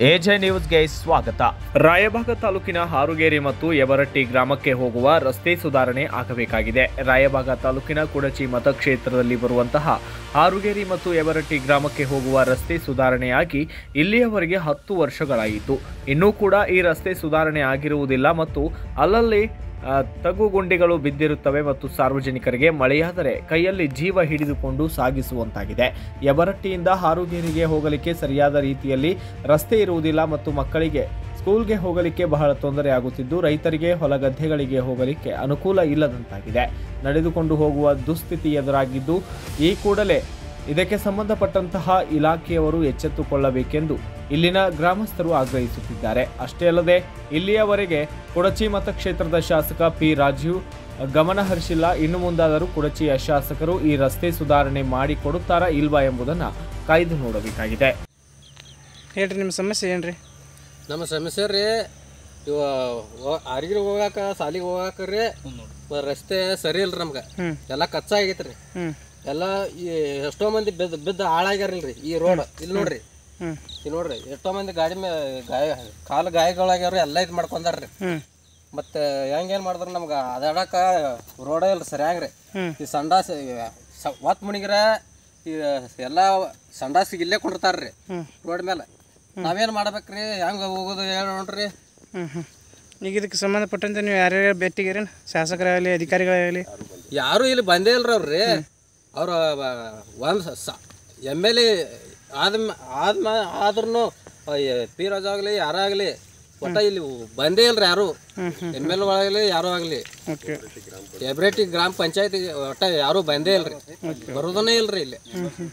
AJ ನ್ಯೂಸ್ಗೆ ಸ್ವಾಗತ ರಾಯಭಾಗ ತಾಲೂಕಿನ ಹಾರುಗೇರಿ ಮತ್ತು ಯಬರಟ್ಟಿ ಗ್ರಾಮಕ್ಕೆ ಹೋಗುವ ರಸ್ತೆ ಸುಧಾರಣೆ ಆಗಬೇಕಾಗಿದೆ ರಾಯಭಾಗ ತಾಲೂಕಿನ ಕುಡಚಿ ಮತಕ್ಷೇತ್ರದಲ್ಲಿ ಬರುವಂತಹ ಹಾರುಗೇರಿ ಮತ್ತು ಯಬರಟ್ಟಿ ಗ್ರಾಮಕ್ಕೆ ಹೋಗುವ ರಸ್ತೆ ಸುಧಾರಣೆಯಾಗಿ ಇಲ್ಲಿಯವರೆಗೆ ಹತ್ತು ವರ್ಷಗಳಾಯಿತು ಇನ್ನೂ ಕೂಡ ಈ ರಸ್ತೆ ಸುಧಾರಣೆ ಆಗಿರುವುದಿಲ್ಲ ಮತ್ತು ಅಲ್ಲಲ್ಲಿ ಆ, ತಗ್ಗು ಗುಂಡಿಗಳು ಬಿದ್ದಿರುತ್ತವೆ ಮತ್ತು ಸಾರ್ವಜನಿಕರಿಗೆ ಮಳೆಯಾದರೆ ಕೈಯಲ್ಲಿ ಜೀವ ಹಿಡಿದುಕೊಂಡು ಸಾಗಿಸುವಂತಾಗಿದೆ ಯಬರಟ್ಟಿಯಿಂದ ಹಾರುಗೇರಿಗೆ ಹೋಗಲಿಕ್ಕೆ ಸರಿಯಾದ ರೀತಿಯಲ್ಲಿ ರಸ್ತೆ ಇರುವುದಿಲ್ಲ ಮತ್ತು ಮಕ್ಕಳಿಗೆ ಸ್ಕೂಲ್ಗೆ ಹೋಗಲಿಕ್ಕೆ ಬಹಳ ತೊಂದರೆ ಆಗುತ್ತಿದ್ದು ರೈತರಿಗೆ ಹೊಲಗದ್ದೆಗಳಿಗೆ ಹೋಗಲಿಕ್ಕೆ ಅನುಕೂಲ ಇಲ್ಲದಂತಾಗಿದೆ ನಡೆದುಕೊಂಡು ಹೋಗುವ ದುಸ್ಥಿತಿ ಎದುರಾಗಿದ್ದು ಈ ಕೂಡಲೇ ಇದಕ್ಕೆ ಸಂಬಂಧಪಟ್ಟಂತಹ ಇಲಾಖೆಯವರು ಎಚ್ಚೆತ್ತುಕೊಳ್ಳಬೇಕೆಂದು ಇಲ್ಲಿನ ಗ್ರಾಮಸ್ಥರು ಆಗ್ರಹಿಸುತ್ತಿದ್ದಾರೆ ಅಷ್ಟೇ ಅಲ್ಲದೆ ಇಲ್ಲಿಯವರೆಗೆ ಕುಡಚಿ ಮತಕ್ಷೇತ್ರದ ಶಾಸಕ ಪಿ ರಾಜೀವ್ ಗಮನ ಹರಿಸಿಲ್ಲ ಇನ್ನು ಮುಂದಾದರೂ ಕುಡಚಿಯ ಶಾಸಕರು ಈ ರಸ್ತೆ ಸುಧಾರಣೆ ಮಾಡಿಕೊಡುತ್ತಾರಾ ಇಲ್ವಾ ಎಂಬುದನ್ನು ಕಾಯ್ದು ನೋಡಬೇಕಾಗಿದೆ ಹೇಳ್ರಿ ನಿಮ್ಮ ಸಮಸ್ಯೆ ಏನ್ರಿ ನಮ್ಮ ಸಮಸ್ಯೆ ರೀ ಇವ ಅರಿಗಿರಿ ಹೋಗಾಕ ಸಾಲಿಗೆ ಹೋಗಾಕ ರೀ ರಸ್ತೆ ಸರಿ ಇಲ್ರಿ ನಮ್ಗೆ ಹ್ಮ್. ಎಲ್ಲ ಕಚ್ಚಾ ಆಗೈತೆ ರೀ ಹ್ಞೂ ಎಲ್ಲ ಈ ಎಷ್ಟೋ ಮಂದಿ ಬಿದ್ದು ಬಿದ್ದು ಹಾಳಾಗ್ಯಾರಿಲ್ರಿ ಈ ರೋಡ್ ಇಲ್ಲಿ ನೋಡ್ರಿ ಹ್ಞೂ ಇಲ್ಲಿ ನೋಡ್ರಿ ಎಷ್ಟೋ ಮಂದಿ ಗಾಡಿ ಮೇ ಗಾಯ ಕಾಲು ಗಾಯಗಳಾಗ್ಯಾವ್ರಿ ಎಲ್ಲ ಇದು ಮಾಡ್ಕೊಂಡಾರ್ರಿ ಹ್ಞೂ ಮತ್ತೆ ಹೆಂಗೇನು ಮಾಡಿದ್ರು ನಮ್ಗೆ ಅದಾಡಕ ರೋಡ ಇಲ್ರಿ ಸರಿಯಾಗ್ರಿ ಹ್ಮ್. ಈ ಸಂಡಾಸ್ ಒತ್ ಮುಣಿಗಿರ ಈ ಎಲ್ಲ ಸಂಡಾಸಿಗೆ ಇಲ್ಲೇ ಕೊಂಡಿರ್ತಾರ್ರಿ ಹ್ಮ್. ರೋಡ್ ಮೇಲೆ ನಾವೇನು ಮಾಡ್ಬೇಕ್ರಿ ಹೆಂಗೆ ಹೋಗೋದು ಹೇಳಿ ನೋಡ್ರಿ ಹ್ಞೂ ಹ್ಞೂ ಈಗ ಇದಕ್ಕೆ ಸಂಬಂಧಪಟ್ಟಂತೆ ನೀವು ಯಾರ್ಯಾರು ಭೇಟಿಗಿರೇನು ಶಾಸಕರಾಗಲಿ ಅಧಿಕಾರಿಗಳಾಗಲಿ ಯಾರು ಇಲ್ಲಿ ಬಂದೇ ಇಲ್ರಿ ಅವ್ರಿ ಅವ್ರು ಒಂದು ಎಮ್ ಎಲ್ ಎ ಆದ ಆದ್ಮ ಆದ್ರೂ ಪಿ ರಾಜು ಆಗಲಿ ಯಾರಾಗಲಿ ಒಟ್ಟ ಇಲ್ಲಿ ಬಂದೇ ಇಲ್ರಿ ಯಾರು ಎಮ್ ಎಲ್ ಆಗಲಿ ಯಾರು ಆಗಲಿ ಓಕೆ ಎಬ್ರೇಟಿ ಗ್ರಾಮ ಪಂಚಾಯತಿ ಒಟ್ಟ ಯಾರು ಬಂದೇ ಇಲ್ರಿ ಬರೋದನ್ನೇ ಇಲ್ರಿ ಇಲ್ಲಿ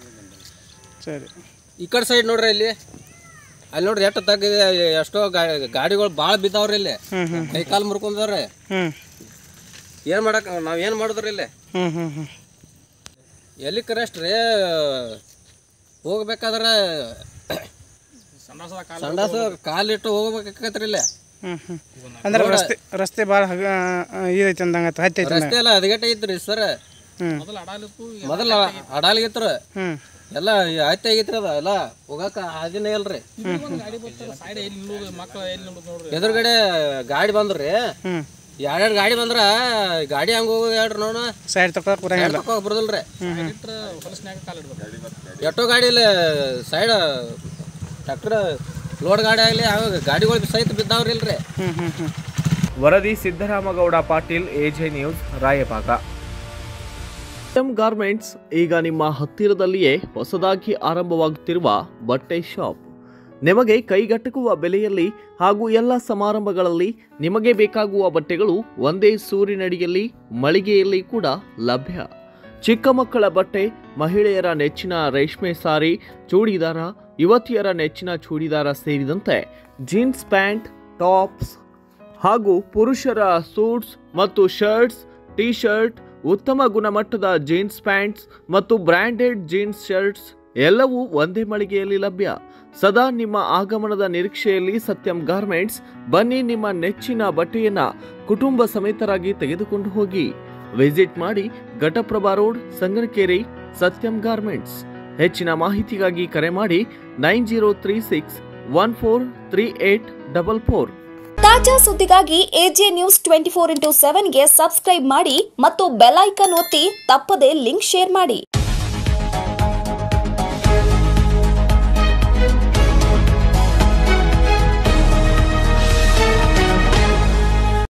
ಸರಿ ಈ ಕಡೆ ಸೈಡ್ ನೋಡ್ರಿ ಇಲ್ಲಿ ಅಲ್ಲಿ ನೋಡ್ರಿ ಎಷ್ಟು ತಗ್ಗ ಎಷ್ಟೋ ಗಾಡಿಗಳು ಭಾಳ ಬಿದ್ದಾವ್ರಿ ಇಲ್ಲಿ ಕೈ ಕಾಲು ಮುರ್ಕೊಂಡವ್ರಿ ಹ್ಞೂ ಏನು ಮಾಡಕ್ ನಾವ್ ಏನು ಮಾಡಿದ್ರಿ ಇಲ್ಲಿ ಹ್ಞೂ ಹ್ಞೂ ಹ್ಞೂ ಎಲ್ಲಿ ಕರೆಷ್ಟ್ರಿ ಹೋಗ್ಬೇಕಾದ್ರೆ ಸಂಡಾಸ ಕಾಲಿಟ್ಟು ಹೋಗ್ಬೇಕಾಕತ್ರಿ ಇಲ್ಲಿ ಹ್ಞೂ ಹ್ಞೂ ಅಂದ್ರೆ ರಸ್ತೆ ರಸ್ತೆ ಭಾಳ ಹಗ ಇದೈತೆ ಅಂದಂಗತ್ತೆ ಹತ್ತಿ ಐತೆ ರಸ್ತೆ ಎಲ್ಲ ಹದಗೆಟ್ಟ ಐತ್ರಿ ಸರ್ ಹ್ಞೂ ಮೊದಲ ಅಡಾಲಿಗಿತ್ರ ಹ್ಞೂ ಎಲ್ಲ ಹತ್ತಿ ಆಗೈತ್ರಿ ಅದ ಎಲ್ಲ ಹೋಗಾಕ ಹಾದಿನೇ ಇಲ್ರಿ ಎದುರುಗಡೆ ಗಾಡಿ ಬಂದ್ರಿ ಹ್ಞೂ ಎರಡೆರಡು ಗಾಡಿ ಬಂದ್ರ ಗಾಡಿ ಹಂಗ ಹೋಗೋದು ಹೇಳ್ರಿ ನೋಡ ಸೈಡ್ ತಗೊಳಕ್ ಬರಂಗಿಲ್ಲ ಬರೋದಿಲ್ರಿ ಎಷ್ಟೋ ಗಾಡಿ ಇಲ್ಲಿ ಸೈಡ್ ಟ್ರ್ಯಾಕ್ಟರ್ ಲೋಡ್ ಗಾಡಿ ಆಗಲಿ ಗಾಡಿಗಳು ಸಹಿತ ಬಿದ್ದಾವ್ರಿ ಇಲ್ರಿ ಹ್ಞೂ ಹ್ಞೂ ಹ್ಞೂ ವರದಿ Siddaramagowda Patil AJ news Raibag M garments ಈಗ ನಿಮ್ಮ ಹತ್ತಿರದಲ್ಲಿಯೇ ಹೊಸದಾಗಿ ಆರಂಭವಾಗುತ್ತಿರುವ ಬಟ್ಟೆ ಶಾಪ್ ನಿಮಗೆ ಕೈಗೆಟಕುವ ಬೆಲೆಯಲ್ಲಿ ಹಾಗೂ ಎಲ್ಲ ಸಮಾರಂಭಗಳಲ್ಲಿ ನಿಮಗೆ ಬೇಕಾಗುವ ಬಟ್ಟೆಗಳು ಒಂದೇ ಸೂರಿನಡಿಯಲ್ಲಿ ಮಳಿಗೆಯಲ್ಲಿ ಕೂಡ ಲಭ್ಯ ಚಿಕ್ಕ ಮಕ್ಕಳ ಬಟ್ಟೆ ಮಹಿಳೆಯರ ನೆಚ್ಚಿನ ರೇಷ್ಮೆ ಸಾರಿ ಚೂಡಿದಾರ ಯುವತಿಯರ ನೆಚ್ಚಿನ ಚೂಡಿದಾರ ಸೇರಿದಂತೆ ಜೀನ್ಸ್ ಪ್ಯಾಂಟ್ ಟಾಪ್ಸ್ ಹಾಗೂ ಪುರುಷರ ಸೂಟ್ಸ್ ಮತ್ತು ಶರ್ಟ್ಸ್ ಟಿ ಶರ್ಟ್ ಉತ್ತಮ ಗುಣಮಟ್ಟದ ಜೀನ್ಸ್ ಪ್ಯಾಂಟ್ಸ್ ಮತ್ತು ಬ್ರ್ಯಾಂಡೆಡ್ ಜೀನ್ಸ್ ಶರ್ಟ್ಸ್ ಎಲ್ಲವೂ ಒಂದೇ ಮಳಿಗೆಯಲ್ಲಿ ಲಭ್ಯ ಸದಾ ನಿಮ್ಮ ಆಗಮನದ ನಿರೀಕ್ಷೆಯಲ್ಲಿ ಸತ್ಯಂ ಗಾರ್ಮೆಂಟ್ಸ್ ಬನ್ನಿ ನಿಮ್ಮ ನೆಚ್ಚಿನ ಬಟ್ಟೆಯನ್ನ ಕುಟುಂಬ ಸಮೇತರಾಗಿ ತೆಗೆದುಕೊಂಡು ಹೋಗಿ ವಿಸಿಟ್ ಮಾಡಿ ಘಟಪ್ರಭಾ ರೋಡ್ ಸಂಗನಕೆರೆ ಸತ್ಯಂ ಗಾರ್ಮೆಂಟ್ಸ್ ಹೆಚ್ಚಿನ ಮಾಹಿತಿಗಾಗಿ ಕರೆ ಮಾಡಿ nine zero three six one four three eight double four ತಾಜಾ ಸುದ್ದಿಗಾಗಿ AJ news twenty four into ಸೆವೆನ್ಗೆ ಸಬ್ಸ್ಕ್ರೈಬ್ ಮಾಡಿ ಮತ್ತು ಬೆಲ್ ಐಕನ್ ಒತ್ತಿ ತಪ್ಪದೇ ಲಿಂಕ್ ಶೇರ್ ಮಾಡಿ